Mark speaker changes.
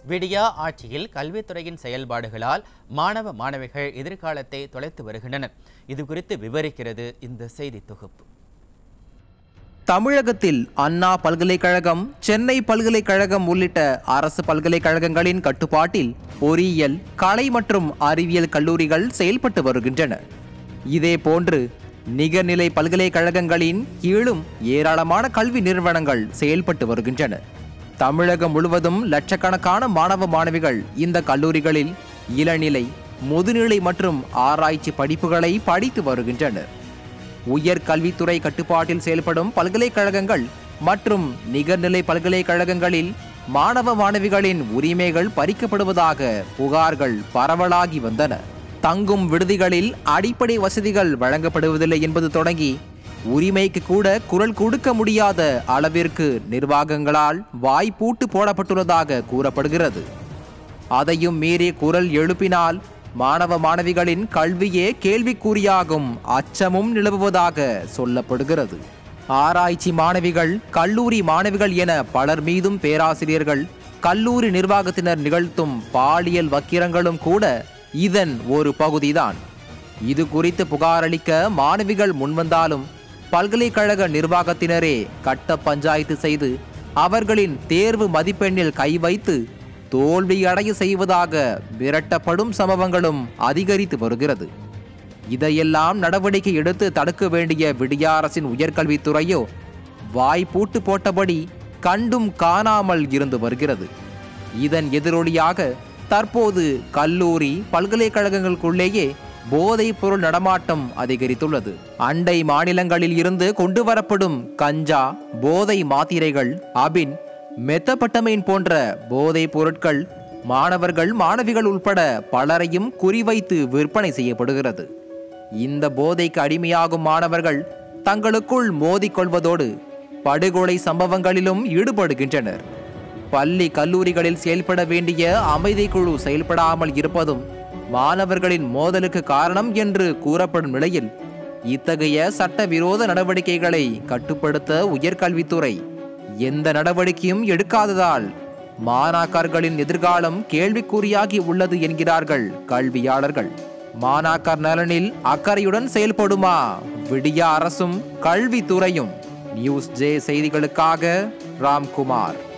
Speaker 1: விடியா ஆட்சியில் கல்வித்துறையின் செயல்பாடுகளால் மாணவ மாணவிகள் எதிர்காலத்தை தொலைத்து வருகின்றனர் இது குறித்து விவரிக்கிறது இந்த செய்தி தொகுப்பு
Speaker 2: தமிழகத்தில் அண்ணா பல்கலைக்கழகம் சென்னை பல்கலைக்கழகம் உள்ளிட்ட அரசு பல்கலைக்கழகங்களின் கட்டுப்பாட்டில் பொறியியல் கலை மற்றும் அறிவியல் கல்லூரிகள் செயல்பட்டு வருகின்றன இதேபோன்று நிகர்நிலை பல்கலைக்கழகங்களின் கீழும் ஏராளமான கல்வி நிறுவனங்கள் செயல்பட்டு வருகின்றன தமிழகம் முழுவதும் லட்சக்கணக்கான மாணவ மாணவிகள் இந்த கல்லூரிகளில் இளநிலை முதுநிலை மற்றும் ஆராய்ச்சி படிப்புகளை படித்து வருகின்றனர் உயர் கல்வித்துறை கட்டுப்பாட்டில் செயல்படும் பல்கலைக்கழகங்கள் மற்றும் நிகர்நிலை பல்கலைக்கழகங்களில் மாணவ மாணவிகளின் உரிமைகள் பறிக்கப்படுவதாக புகார்கள் பரவலாகி வந்தன தங்கும் விடுதிகளில் அடிப்படை வசதிகள் வழங்கப்படுவதில்லை என்பது தொடங்கி உரிமைக்கு கூட குரல் கொடுக்க முடியாத அளவிற்கு நிர்வாகங்களால் வாய்ப்பூட்டு போடப்பட்டுள்ளதாக கூறப்படுகிறது அதையும் மீறி குரல் எழுப்பினால் மாணவ மாணவிகளின் கல்வியே கேள்விக்குறியாகும் அச்சமும் நிலவுவதாக சொல்லப்படுகிறது ஆராய்ச்சி மாணவிகள் கல்லூரி மாணவிகள் என பலர் மீதும் பேராசிரியர்கள் கல்லூரி நிர்வாகத்தினர் நிகழ்த்தும் பாலியல் வக்கிரங்களும் கூட இதன் ஒரு பகுதிதான் இது குறித்து புகாரளிக்க மாணவிகள் முன்வந்தாலும் பல்கலைக்கழக நிர்வாகத்தினரே கட்ட பஞ்சாயத்து செய்து அவர்களின் தேர்வு மதிப்பெண்ணில் கை வைத்து தோல்வியடைய செய்வதாக விரட்டப்படும் சம்பவங்களும் அதிகரித்து வருகிறது இதையெல்லாம் நடவடிக்கை எடுத்து தடுக்க வேண்டிய விடிய அரசின் உயர்கல்வித்துறையோ வாய்ப்பூட்டு போட்டபடி கண்டும் காணாமல் இருந்து வருகிறது இதன் எதிரொலியாக தற்போது கல்லூரி பல்கலைக்கழகங்களுக்குள்ளேயே போதைப் பொருள் நடமாட்டம் அதிகரித்துள்ளது அண்டை மாநிலங்களில் இருந்து கொண்டு வரப்படும் கஞ்சா போதை மாத்திரைகள் அபின் மெத்தப்பட்டமைன் போன்ற போதைப் பொருட்கள் மாணவர்கள் மாணவிகள் உட்பட பலரையும் குறிவைத்து விற்பனை செய்யப்படுகிறது இந்த போதைக்கு அடிமையாகும் மாணவர்கள் தங்களுக்குள் மோதிக்கொள்வதோடு படுகொலை சம்பவங்களிலும் ஈடுபடுகின்றனர் பள்ளி கல்லூரிகளில் செயல்பட வேண்டிய அமைதி குழு செயல்படாமல் இருப்பதும் மாணவர்களின் மோதலுக்கு காரணம் என்று கூறப்படும் நிலையில் இத்தகைய சட்டவிரோத நடவடிக்கைகளை கட்டுப்படுத்த உயர்கல்வித்துறை எந்த நடவடிக்கையும் எடுக்காததால் மாணாக்கர்களின் எதிர்காலம் கேள்விக்குறியாகி உள்ளது என்கிறார்கள் கல்வியாளர்கள் மாணாக்கர் நலனில் அக்கறையுடன் செயல்படுமா விடிய அரசும் கல்வித்துறையும் நியூஸ் ஜே செய்திகளுக்காக ராம்குமார்